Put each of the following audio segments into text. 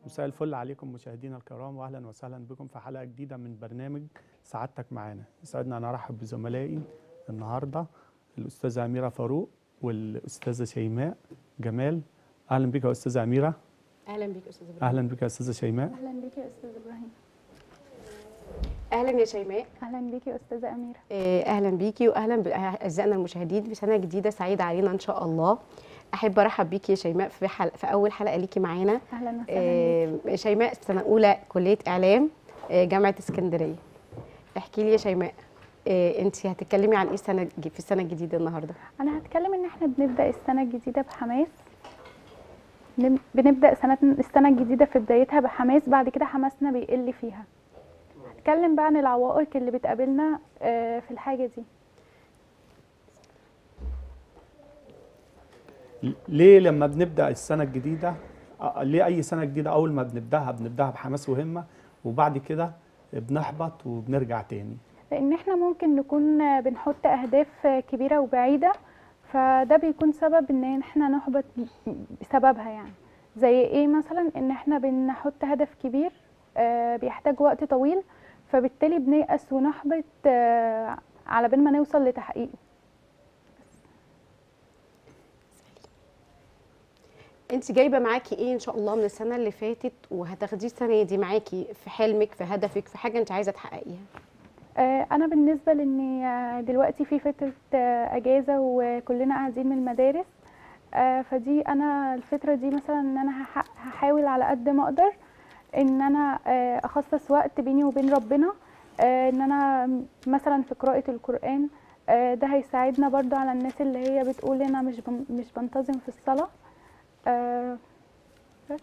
مساء الفل عليكم مشاهدينا الكرام واهلا وسهلا بكم في حلقه جديده من برنامج سعادتك معانا يسعدنا ان ارحب بزملائي النهارده الاستاذه اميره فاروق والاستاذه شيماء جمال اهلا بك يا استاذه اميره اهلا بيك استاذ ابراهيم اهلا بك يا استاذه شيماء اهلا بيكي يا استاذ ابراهيم اهلا يا شيماء اهلا بيكي يا استاذه اميره آه، اهلا بيكي واهلا باعزائنا المشاهدين بسنه جديده سعيده علينا ان شاء الله احب ارحب بيكي يا شيماء في حلقة في اول حلقه ليكي معانا اهلا وسهلا بيكي. آه، شيماء سنه اولى كليه اعلام آه، جامعه اسكندريه احكي لي يا شيماء انت هتتكلمي عن ايه السنه في السنه الجديده النهارده انا هتكلم ان احنا بنبدا السنه الجديده بحماس نب- بنبدا سنه السنه الجديده في بدايتها بحماس بعد كده حماسنا بيقل فيها هتكلم بقى عن العوائق اللي بتقابلنا آه، في الحاجه دي ليه لما بنبدا السنه الجديده آه، ليه اي سنه جديده اول ما بنبداها بنبداها بحماس وهمه وبعد كده بنحبط وبنرجع تاني لان احنا ممكن نكون آه، بنحط اهداف آه، كبيره وبعيده فده بيكون سبب ان احنا نحبط بسببها يعني زي ايه مثلا ان احنا بنحط هدف كبير آه، بيحتاج وقت طويل فبالتالي بنيأس ونحبط آه، على بال ما نوصل لتحقيقه انت جايبه معاكي ايه ان شاء الله من السنه اللي فاتت وهتاخديه السنه دي معاكي في حلمك في هدفك في حاجه انت عايزه تحققيها آه، انا بالنسبه لاني آه، دلوقتي في فتره آه، اجازه وكلنا قاعدين من المدارس آه، فدي انا الفتره دي مثلا ان انا هح- هحاول على قد ما اقدر ان انا آه، اخصص وقت بيني وبين ربنا آه، ان انا مثلا في قراءه القران آه، ده هيساعدنا برضو على الناس اللي هي بتقول انا مش بن- مش بنتظم في الصلاه آه، بس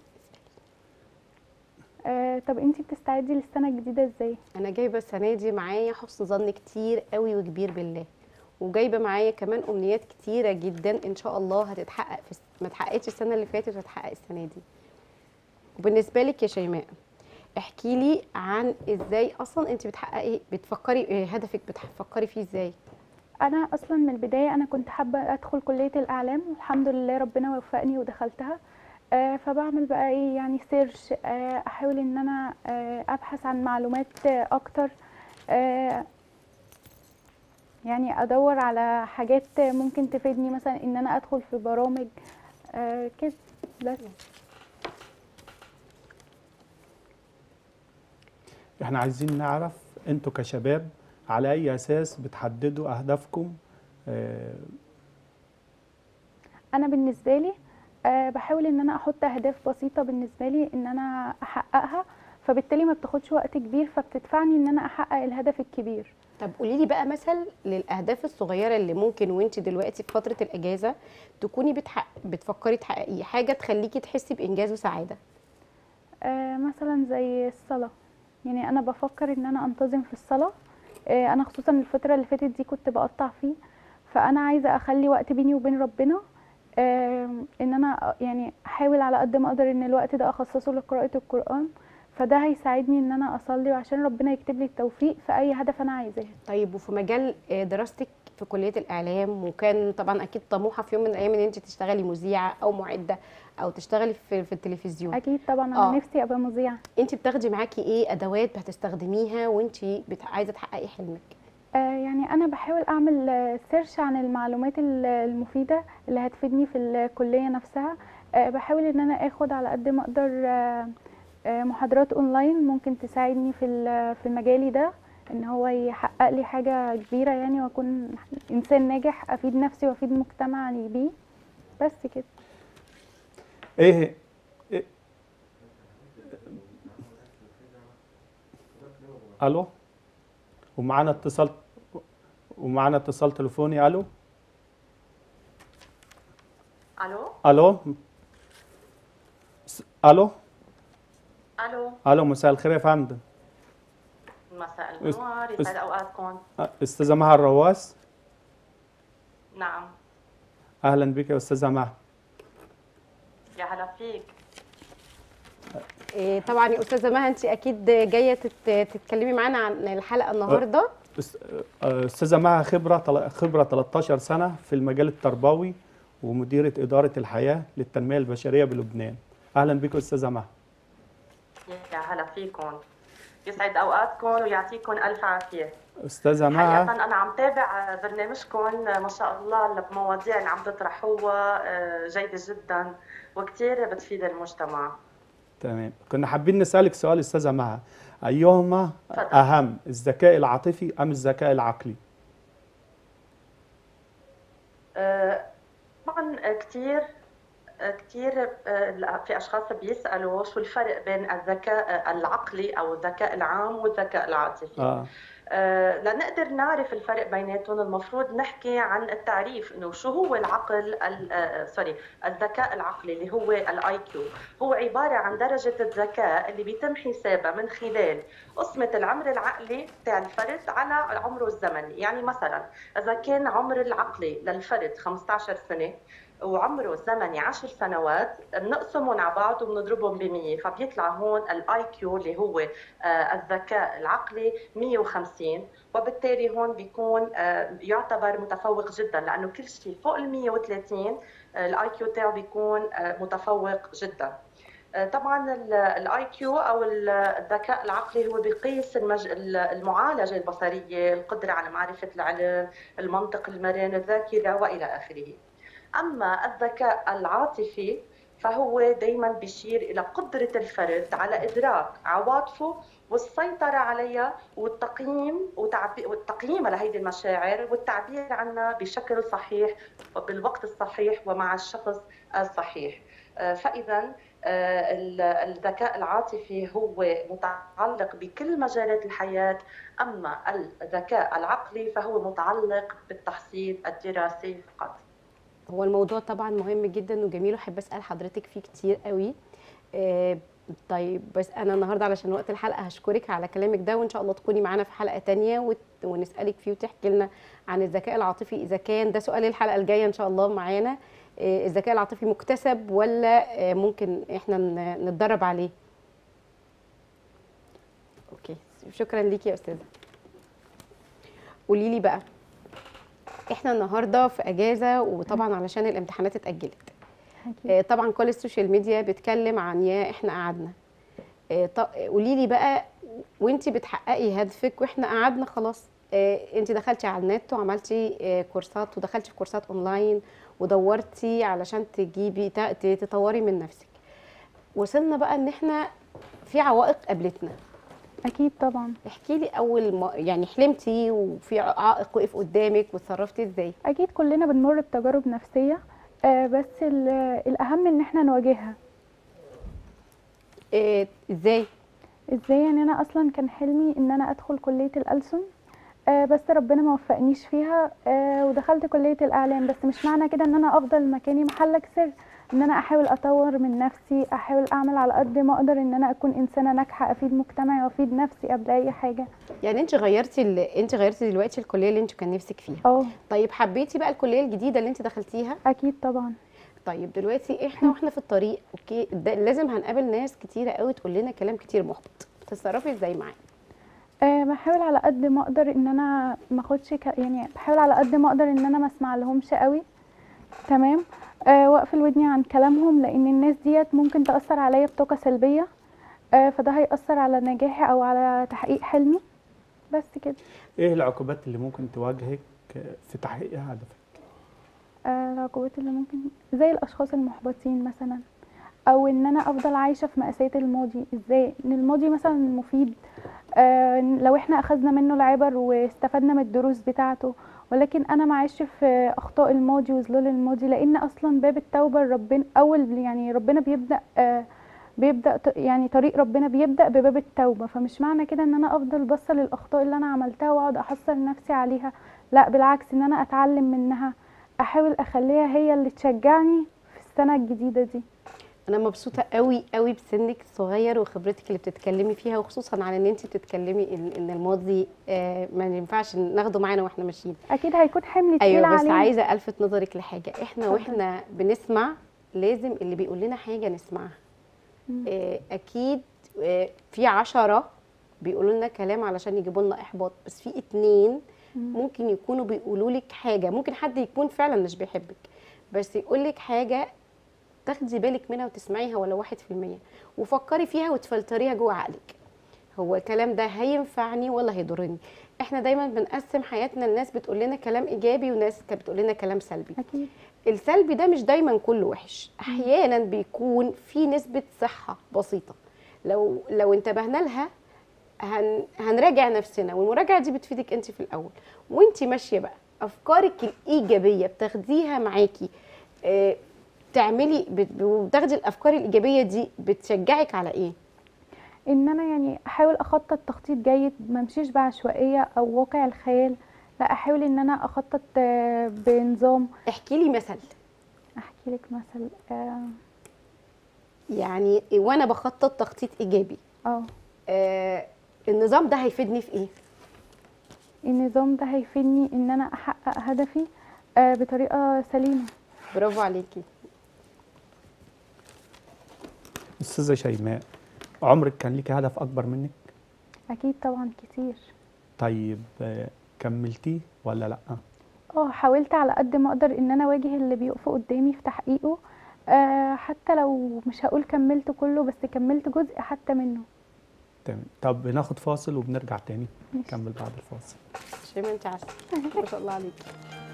آه، طب انتي بتستعدي للسنه الجديده ازاي انا جايبه السنه دي معايا حسن ظن كتير قوي وكبير بالله وجايبه معايا كمان امنيات كتيره جدا ان شاء الله هتتحقق في الس- ما اتحققتش السنه اللي فاتت وهتتحقق السنه دي وبالنسبه لك يا شيماء احكي لي عن ازاي اصلا انت بتحققي بتفكري إيه هدفك بتفكري فيه ازاي انا اصلا من البدايه انا كنت حابه ادخل كليه الاعلام والحمد لله ربنا وفقني ودخلتها آه، فبعمل بقى ايه يعني سيرش آه، احاول ان انا آه، ابحث عن معلومات آه، اكتر آه، يعني ادور على حاجات ممكن تفيدني مثلا ان انا ادخل في برامج آه، كده بس احنا عايزين نعرف انتوا كشباب على اي اساس بتحددوا اهدافكم آه، انا بالنسبه لي آه، بحاول ان انا احط اهداف بسيطه بالنسبه لي ان انا احققها فبالتالي ما بتاخدش وقت كبير فبتدفعني ان انا احقق الهدف الكبير طب قولي لي بقى مثل للاهداف الصغيره اللي ممكن وانت دلوقتي في فتره الاجازه تكوني بتحقق بتفكري تحققيه حاجه تخليكي تحسي بانجاز وسعاده آه، مثلا زي الصلاه يعني انا بفكر ان انا انتظم في الصلاه آه، انا خصوصا الفتره اللي فاتت دي كنت بقطع فيه فانا عايزه اخلي وقت بيني وبين ربنا آه، ان انا يعني احاول على قد ما اقدر ان الوقت ده اخصصه لقراءه القران فده هيساعدني ان انا اصلي وعشان ربنا يكتب لي التوفيق في اي هدف انا عايزاه طيب وفي مجال آه، دراستك في كليه الاعلام وكان طبعا اكيد طموحه في يوم من الايام ان انت تشتغلي مذيعه او معده او تشتغلي في, في التلفزيون اكيد طبعا انا آه. نفسي ابقى مذيعه انت بتاخدي معاكي ايه ادوات هتستخدميها وانت بت... عايزه تحققي حلمك آه، يعني انا بحاول اعمل آه، سيرش عن المعلومات ال- المفيده اللي هتفيدني في الكليه نفسها آه، بحاول ان انا اخد على قد ما اقدر آه، آه، محاضرات اونلاين ممكن تساعدني في ال- في مجالي ده ان هو يحقق لي حاجه كبيره يعني واكون انسان ناجح افيد نفسي وافيد مجتمعي بيه بس كده ايه إيه- الو ومعانا اتصال ومعانا اتصال تليفوني الو الو الو س- الو الو الو مساء الخير يا فندم مساء است- النور است- يسعد اوقاتكم أ- استاذه مها الرواس نعم اهلا بك يا استاذه مها يا هلا فيك إيه طبعا يا استاذه مها انت اكيد جايه تت... تتكلمي معانا عن الحلقه النهارده أس- آه، استاذه مها خبره تل- خبره 13 سنه في المجال التربوي ومديره اداره الحياه للتنميه البشريه بلبنان اهلا بك استاذه مها يا هلا فيكم يسعد اوقاتكم ويعطيكم الف عافيه استاذه مها حقيقة أنا عم تابع برنامجكم ما شاء الله بمواضيع اللي عم تطرحوها آه، جيدة جدا وكثير بتفيد المجتمع تمام كنا حابين نسالك سؤال استاذه مها ايهما تفضل. اهم الذكاء العاطفي ام الذكاء العقلي آه، طبعا كثير كثير في اشخاص بيسالوا شو الفرق بين الذكاء العقلي او الذكاء العام والذكاء العاطفي اه آه، لنقدر نعرف الفرق بيناتهم المفروض نحكي عن التعريف انه شو هو العقل ال- آه، سوري الذكاء العقلي اللي هو الاي كيو هو عباره عن درجه الذكاء اللي بيتم حسابها من خلال قسمه العمر العقلي تاع الفرد على عمره الزمني يعني مثلا اذا كان عمر العقلي للفرد 15 سنه وعمره الزمني 10 سنوات بنقسمهم على بعض وبنضربهم ب 100 فبيطلع هون الاي كيو اللي هو آه، الذكاء العقلي 150 وبالتالي هون بيكون آه، يعتبر متفوق جدا لانه كل شيء فوق ال 130 الاي كيو تاعه بيكون آه، متفوق جدا آه، طبعا الاي كيو او ال- الذكاء العقلي هو بيقيس المج... المعالجه البصريه القدره على معرفه العلم المنطق المرن الذاكره والى اخره اما الذكاء العاطفي فهو دائما بيشير الى قدره الفرد على ادراك عواطفه والسيطره عليها والتقييم وتعبي... والتقييم لهيدي المشاعر والتعبير عنها بشكل صحيح وبالوقت الصحيح ومع الشخص الصحيح آه، فاذا آه، ال- الذكاء العاطفي هو متعلق بكل مجالات الحياه اما الذكاء العقلي فهو متعلق بالتحصيل الدراسي فقط هو الموضوع طبعا مهم جدا وجميل وحابه اسال حضرتك فيه كتير قوي آه، طيب بس انا النهارده علشان وقت الحلقه هشكرك على كلامك ده وان شاء الله تكوني معانا في حلقه تانية وت- ونسالك فيه وتحكي لنا عن الذكاء العاطفي اذا كان ده سؤال الحلقه الجايه ان شاء الله معانا آه، الذكاء العاطفي مكتسب ولا آه، ممكن احنا ن- نتدرب عليه اوكي شكرا ليكي يا استاذه قولي لي بقى احنا النهارده في اجازه وطبعا علشان الامتحانات اتاجلت أكيد. آه، طبعا كل السوشيال ميديا بتكلم عن يا احنا قعدنا قولي لي بقى وانتي بتحققي هدفك واحنا قعدنا خلاص انت دخلتي على النت وعملتي آه، كورسات ودخلتي في كورسات اونلاين ودورتي علشان تجيبي تا- ت- تطوري من نفسك وصلنا بقى ان احنا في عوائق قابلتنا اكيد طبعا احكي لي اول ما يعني حلمتي وفي عائق وقف قدامك وتصرفتي ازاي اكيد كلنا بنمر بتجارب نفسيه آه، بس ال- الاهم ان احنا نواجهها إيه ازاي ازاي يعني انا اصلا كان حلمي ان انا ادخل كليه الألسن آه، بس ربنا ما وفقنيش فيها آه، ودخلت كليه الاعلام بس مش معنى كده ان انا افضل مكاني محلك سر ان انا احاول اطور من نفسي احاول اعمل على قد ما اقدر ان انا اكون انسانه ناجحه افيد مجتمعي وافيد نفسي قبل اي حاجه يعني انت غيرتي ال... انت غيرتي دلوقتي الكليه اللي انت كان نفسك فيها اه طيب حبيتي بقى الكليه الجديده اللي انت دخلتيها اكيد طبعا طيب دلوقتي احنا واحنا في الطريق اوكي ده لازم هنقابل ناس كتيره قوي تقول لنا كلام كتير محبط تتصرفي ازاي معاه أه بحاول على قد ما اقدر ان انا ما اخدش ك... يعني بحاول على قد ما اقدر ان انا ما اسمع لهمش قوي تمام أه واقفل ودني عن كلامهم لان الناس ديت ممكن تاثر عليا بطاقه سلبيه أه فده هيأثر على نجاحي او على تحقيق حلمي بس كده ايه العقوبات اللي ممكن تواجهك في تحقيق هدفك أه العقوبات اللي ممكن زي الاشخاص المحبطين مثلا او ان انا افضل عايشه في مأساة الماضي ازاي ان الماضي مثلا مفيد آه لو احنا اخذنا منه العبر واستفدنا من الدروس بتاعته ولكن انا ما عايش في اخطاء الماضي وظلال الماضي لان اصلا باب التوبه ربنا اول يعني ربنا بيبدا آه بيبدا ط- يعني طريق ربنا بيبدا بباب التوبه فمش معنى كده ان انا افضل بصه للاخطاء اللي انا عملتها واقعد احصر نفسي عليها لا بالعكس ان انا اتعلم منها احاول اخليها هي اللي تشجعني في السنه الجديده دي انا مبسوطه قوي قوي بسنك الصغير وخبرتك اللي بتتكلمي فيها وخصوصا على ان انت بتتكلمي ان, إن الماضي آه ما ينفعش ناخده معانا واحنا ماشيين اكيد هيكون حمل تقيل ايوه بس علينا عايزه الفت نظرك لحاجه احنا اتفضل. واحنا بنسمع لازم اللي بيقول لنا حاجه نسمعها مم. آه، اكيد آه، في عشرة بيقولوا لنا كلام علشان يجيبوا لنا احباط بس في اتنين مم. ممكن يكونوا بيقولوا لك حاجه ممكن حد يكون فعلا مش بيحبك بس يقول لك حاجه تاخدي بالك منها وتسمعيها ولا واحد في المية وفكري فيها وتفلتريها جوه عقلك هو الكلام ده هينفعني ولا هيضرني احنا دايما بنقسم حياتنا الناس بتقول لنا كلام ايجابي وناس كانت بتقول لنا كلام سلبي اكيد السلبي ده مش دايما كله وحش احيانا بيكون في نسبه صحه بسيطه لو لو انتبهنا لها هن هنراجع نفسنا والمراجعه دي بتفيدك انت في الاول وانت ماشيه بقى افكارك الايجابيه بتاخديها معاكي اه تعملي بت- بتاخدي الافكار الايجابيه دي بتشجعك على ايه ان انا يعني احاول اخطط تخطيط جيد ما امشيش بعشوائيه او واقع الخيال لا احاول ان انا اخطط آه، بنظام احكي لي مثل احكي لك مثل اه يعني وانا بخطط تخطيط ايجابي آه، اه النظام ده هيفيدني في ايه النظام ده هيفيدني ان انا احقق هدفي آه، بطريقه سليمه برافو عليكي استاذه شيماء عمرك كان ليكي هدف اكبر منك اكيد طبعا كتير طيب آه، كملتيه ولا لا اه حاولت على قد ما اقدر ان انا اواجه اللي بيقفوا قدامي في تحقيقه آه حتى لو مش هقول كملت كله بس كملت جزء حتى منه تمام طب بناخد فاصل وبنرجع تاني ماشي. نكمل بعد الفاصل شيماء انت عسل ما شاء الله عليكي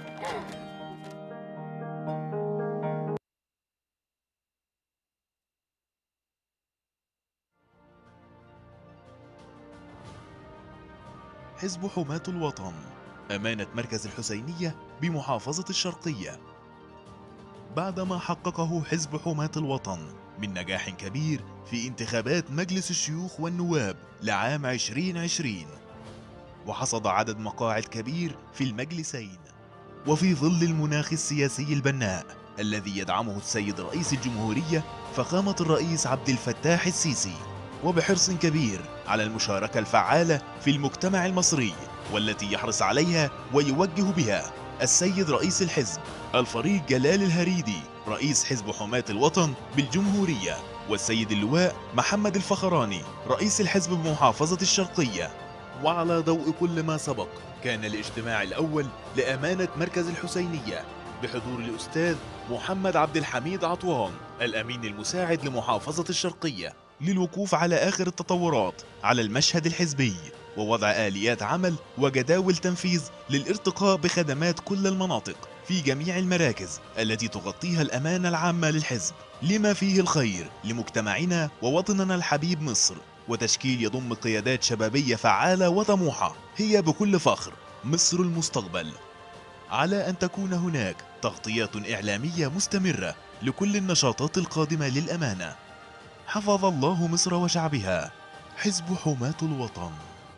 حزب حماة الوطن أمانة مركز الحسينية بمحافظة الشرقية بعدما حققه حزب حماة الوطن من نجاح كبير في انتخابات مجلس الشيوخ والنواب لعام 2020 وحصد عدد مقاعد كبير في المجلسين وفي ظل المناخ السياسي البناء الذي يدعمه السيد رئيس الجمهورية فخامة الرئيس عبد الفتاح السيسي وبحرص كبير على المشاركة الفعالة في المجتمع المصري والتي يحرص عليها ويوجه بها السيد رئيس الحزب الفريق جلال الهريدي رئيس حزب حماة الوطن بالجمهورية والسيد اللواء محمد الفخراني رئيس الحزب بمحافظة الشرقية وعلى ضوء كل ما سبق كان الاجتماع الأول لأمانة مركز الحسينية بحضور الأستاذ محمد عبد الحميد عطوان الأمين المساعد لمحافظة الشرقية للوقوف على آخر التطورات على المشهد الحزبي ووضع آليات عمل وجداول تنفيذ للارتقاء بخدمات كل المناطق في جميع المراكز التي تغطيها الأمانة العامة للحزب لما فيه الخير لمجتمعنا ووطننا الحبيب مصر وتشكيل يضم قيادات شبابية فعالة وطموحة هي بكل فخر مصر المستقبل على أن تكون هناك تغطيات إعلامية مستمرة لكل النشاطات القادمة للأمانة حفظ الله مصر وشعبها حزب حماة الوطن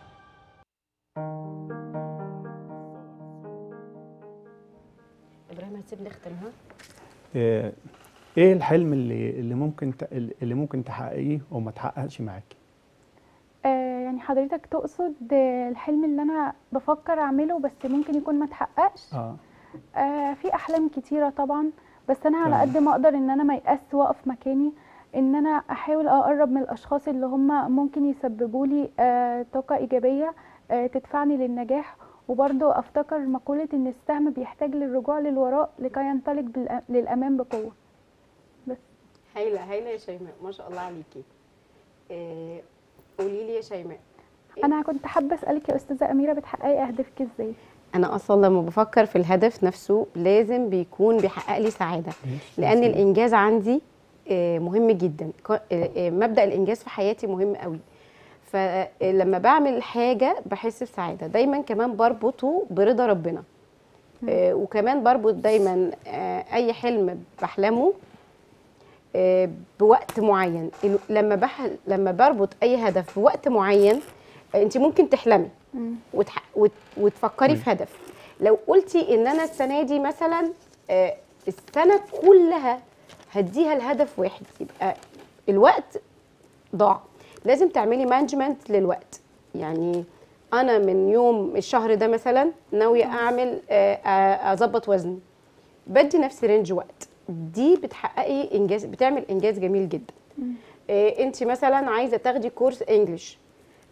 ابراهيم هتسيبني اختمها آه، ايه الحلم اللي اللي ممكن ت- اللي ممكن تحققيه وما تحققش معاكي آه يعني حضرتك تقصد آه، الحلم اللي انا بفكر اعمله بس ممكن يكون ما اتحققش اه آه في احلام كتيره طبعا بس انا على تمام. قد ما اقدر ان انا ما يأس واقف مكاني ان انا احاول اقرب من الاشخاص اللي هم ممكن يسببوا لي آه طاقه ايجابيه آه تدفعني للنجاح وبرضه افتكر مقوله ان السهم بيحتاج للرجوع للوراء لكي ينطلق بالأ- للامام بقوه هايله هايله يا شيماء ما شاء الله عليكي إيه قولي لي يا شيماء انا كنت حابه اسالك يا استاذه اميره بتحققي اهدافك ازاي انا اصلا لما بفكر في الهدف نفسه لازم بيكون بيحقق لي سعاده لان الانجاز عندي آه، مهم جدا ك- آه، آه، مبدا الانجاز في حياتي مهم قوي فلما بعمل حاجه بحس بسعاده دايما كمان بربطه برضا ربنا آه، وكمان بربط دايما آه، اي حلم بحلمه آه، بوقت معين ال- لما بح لما بربط اي هدف بوقت معين انت ممكن تحلمي وتح... وت... وتفكري في هدف لو قلتي ان انا السنه دي مثلا آه، السنه كلها هديها لهدف واحد يبقى الوقت ضاع لازم تعملي مانجمنت للوقت يعني انا من يوم الشهر ده مثلا ناويه اعمل آه، آه، اظبط وزني بدي نفسي رينج وقت دي بتحققي انجاز بتعمل انجاز جميل جدا انت مثلا عايزه تاخدي كورس انجليش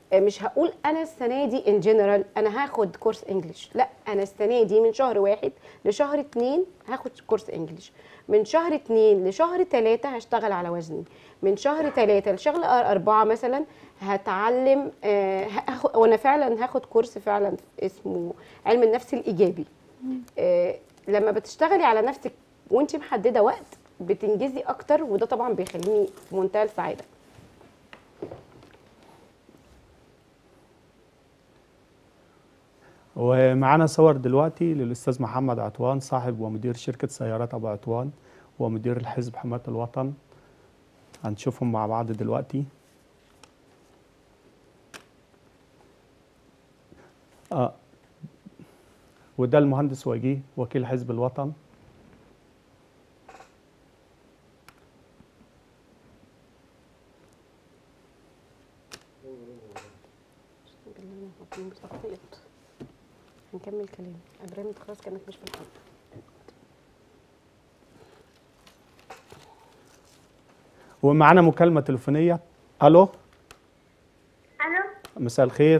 آه، مش هقول انا السنه دي ان جنرال انا هاخد كورس انجليش لا انا السنه دي من شهر واحد لشهر اتنين هاخد كورس انجليش من شهر اتنين لشهر تلاتة هشتغل على وزني من شهر تلاتة لشهر أربعة مثلا هتعلم آه، هاخد وانا فعلا هاخد كورس فعلا اسمه علم النفس الايجابي آه، لما بتشتغلي على نفسك وانت محدده وقت بتنجزي اكتر وده طبعا بيخليني في منتهى السعاده ومعانا صور دلوقتي للاستاذ محمد عطوان صاحب ومدير شركه سيارات ابو عطوان ومدير الحزب حمايه الوطن هنشوفهم مع بعض دلوقتي اه وده المهندس وجيه وكيل حزب الوطن هنكمل كلام ابراهيم انت خلاص كانك مش في الحلقه ومعانا مكالمه تليفونيه الو الو مساء الخير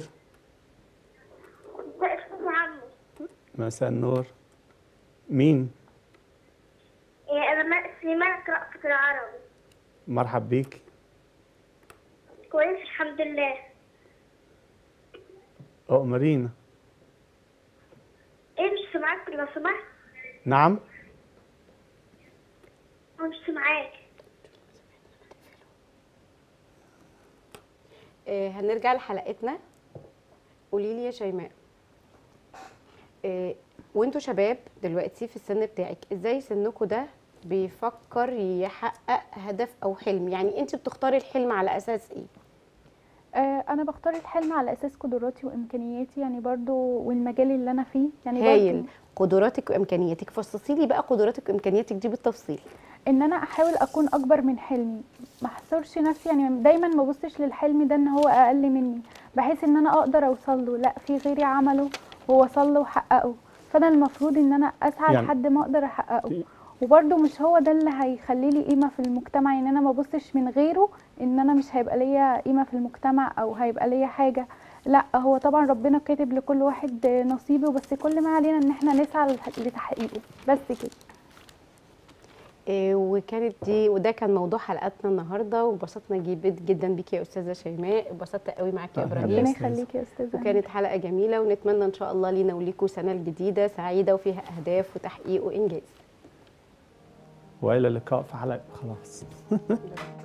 ده اسمه محمد مساء النور مين إيه انا ما- سليمان رأفت العربي مرحب بيك كويس الحمد لله أؤمرينا ايه مش سامعاك لو سمحت نعم انا مش سامعاك آه، هنرجع لحلقتنا قولي لي يا شيماء آه، وانتوا شباب دلوقتي في السن بتاعك ازاي سنكوا ده بيفكر يحقق هدف او حلم يعني انت بتختاري الحلم على اساس ايه آه، انا بختار الحلم على اساس قدراتي وامكانياتي يعني برضو والمجال اللي انا فيه يعني هايل برضو قدراتك وامكانياتك فصصي لي بقى قدراتك وامكانياتك دي بالتفصيل ان انا احاول اكون اكبر من حلمي ما احصرش نفسي يعني دايما ما ابصش للحلم ده ان هو اقل مني بحيث ان انا اقدر اوصل له لا في غيري عمله ووصل له وحققه فانا المفروض ان انا اسعى يعني- لحد ما اقدر احققه وبرده مش هو ده اللي هيخلي لي قيمه في المجتمع يعني انا ما ابصش من غيره ان انا مش هيبقى ليا قيمه في المجتمع او هيبقى ليا حاجه لا هو طبعا ربنا كاتب لكل واحد نصيبه بس كل ما علينا ان احنا نسعى لتح- لتحقيقه بس كده آه، وكانت دي وده كان موضوع حلقتنا النهارده وانبسطنا جيد- جدا بيكي يا استاذه شيماء انبسطت قوي معاكي يا أهلاً ابراهيم ربنا أستاذ. يخليك يا استاذه وكانت حلقه جميله ونتمنى ان شاء الله لينا وليكم سنه جديده سعيده وفيها اهداف وتحقيق وانجاز والى اللقاء في حلقه خلاص